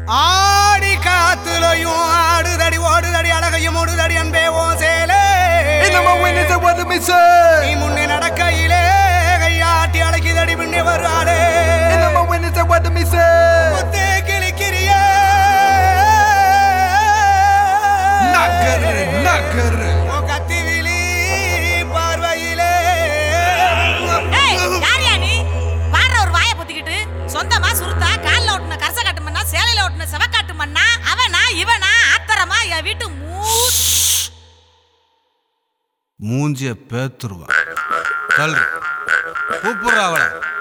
ஆடி காத்துலையும் ஆடுதடி ஓடுதடி அழகையும் ஓடுதடி அன்பே ஓ சேலே In my winners, I want to be நீ said. முன்னே நடக்கையிலே கையாட்டி அழைக்குதடி பின்னே வருவாளே In my winners, I want to be said. முத்தே கிளிக்கிறியே Nagger, nagger. உன் கத்திவிழி பார்வையிலே ஏய், யார்யா நீ? பாடுற ஒரு வாயை பொத்திக்கிட்டு, சொந்தமா சுருத்தா, கால்ல ஒட்டுன கரச காட்டு மண்ணா, சேலையில ஒட்டுன செவக்காட்டு மண்ணா, அவனா, இவனா, ஆத்தரமா, என் வீட்டு மூ- மூஞ்சிய பேத்துருவா தள்ளு கூப்பிடுறா அவளை